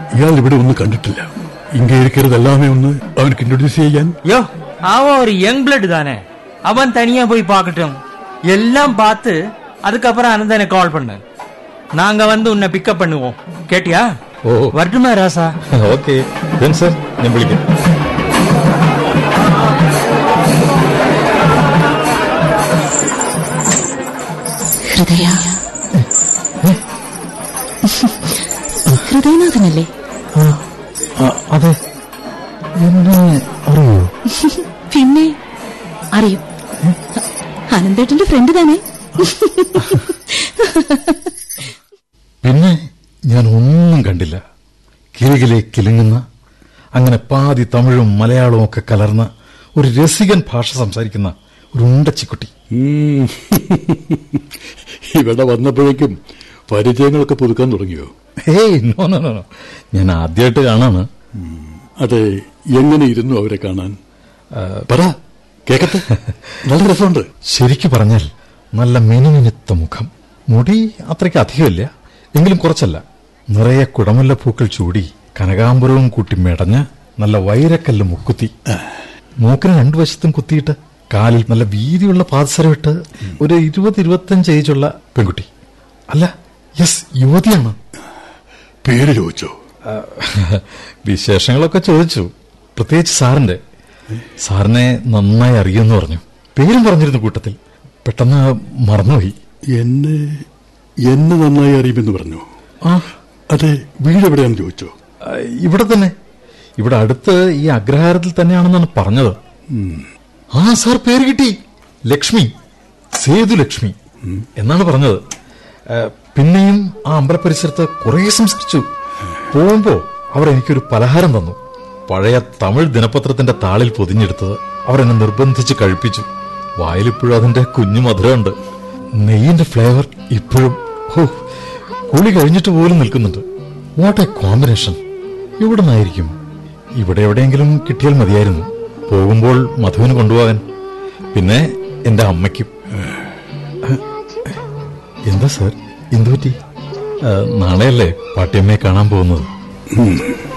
ഇയാൾ ഇവിടെ ഒന്നും കണ്ടിട്ടില്ല ഇങ്ങ ഇരിക്കുന്നത് എല്ലാമേ ഒന്ന് അവനക്ക് ഇൻട്രൊഡ്യൂസ് ചെയ്യാൻ யோ அவன் ஒரு யங் பிளட் தானே அவன் தனியா போய் பார்க்கட்டும் எல்லாம் பார்த்து அதுக்கப்புறம் அனந்தனை கால் பண்ணு நாங்க வந்து உன்னை பிக்கப் பண்ணுவோம் கேட்டியா ஓ. வரட்டுமா ராசா ഓക്കെ സാർ ഞാൻ വിളിക്കാം ഹൃദയ ഹൃദയനാഥനല്ലേ അതെ എന്നെ അറിയോ പിന്നെ അറിയും അനന്തേട്ടന്റെ ഫ്രണ്ട് തന്നെ പിന്നെ ഞാൻ ഒന്നും കണ്ടില്ല കിലുകിലെ കിലുങ്ങുന്ന അങ്ങനെ പാതി തമിഴും മലയാളവും ഒക്കെ കലർന്ന ഒരു രസികൻ ഭാഷ സംസാരിക്കുന്ന ഒരു ഉണ്ടച്ചിക്കുട്ടി ഉം. ഇവിടെ വന്നപ്പോഴേക്കും പരിചയങ്ങളൊക്കെ പുതുക്കാൻ തുടങ്ങിയോ hey no no no no. ഞാൻ ആദ്യമായിട്ട് കാണാണ് അതെ എങ്ങനെ ഇരുന്നു അവരെ കാണാൻ പറ കേക്കട്ടെ നല്ല രസമുണ്ട് ശരിക്കു പറഞ്ഞാൽ നല്ല മിനുമിനുത്ത മുഖം മുടി അത്രയ്ക്ക് അധികമില്ല എങ്കിലും കുറച്ചല്ല നിറയെ കുടമുല്ല പൂക്കൾ ചൂടി കനകാംബരവും കൂട്ടി മെടഞ്ഞ് നല്ല വൈരക്കല്ല് മുക്കുത്തി മൂക്കിന് രണ്ടു വശത്തും കുത്തിയിട്ട് കാലിൽ നല്ല വീതിയുള്ള പാദസരമിട്ട് ഒരു ഇരുപത് ഇരുപത്തഞ്ച് ഏജുള്ള പെൺകുട്ടി അല്ല യെസ് യുവതിയാണ് പേര് ചോദിച്ചോ ആ, വിശേഷങ്ങളൊക്കെ ചോദിച്ചു പ്രത്യേകിച്ച് സാറിന്റെ സാറിനെ നന്നായി അറിയുമെന്ന് പറഞ്ഞു പേരും പറഞ്ഞിരുന്നു കൂട്ടത്തിൽ പെട്ടെന്ന് മറന്നുപോയി എന്നെ എന്നെ നന്നായി അറിയുമെന്ന് പറഞ്ഞു ആ അതെ വീട് എവിടെയാണെന്ന് ചോദിച്ചോ ആ, ഇവിടെ തന്നെ ഇവിടെ അടുത്ത് ഈ അഗ്രഹാരത്തിൽ തന്നെയാണെന്നാണ് പറഞ്ഞത് ആ സാർ പേര് കിട്ടി ലക്ഷ്മി സേതു ലക്ഷ്മി എന്നാണ് പറഞ്ഞത് ആ, പിന്നെയും ആ അമ്പലപരിസരത്ത് കുറേ സംസ്കരിച്ചു പോകുമ്പോ അവർ എനിക്കൊരു പലഹാരം തന്നു പഴയ തമിഴ് ദിനപത്രത്തിന്റെ താളിൽ പൊതിഞ്ഞെടുത്തത് അവരെന്നെ നിർബന്ധിച്ച് കഴിപ്പിച്ചു വായിലിപ്പോഴും അതിന്റെ കുഞ്ഞു മധുരമുണ്ട് നെയ്യിന്റെ ഫ്ലേവർ ഇപ്പോഴും ഹോ കുളി കഴിഞ്ഞിട്ട് പോലും നിൽക്കുന്നുണ്ട് വാട്ട് എ കോമ്പിനേഷൻ ഇവിടെ നിന്നായിരിക്കും ഇവിടെ എവിടെയെങ്കിലും കിട്ടിയാൽ മതിയായിരുന്നു പോകുമ്പോൾ മധുവിന് കൊണ്ടുപോകാൻ പിന്നെ എന്റെ അമ്മയ്ക്കും എന്താ സാർ എന്തു പറ്റി ആ, നാളെയല്ലേ പാട്ടിയമ്മയെ കാണാൻ പോകുന്നത് ഉം.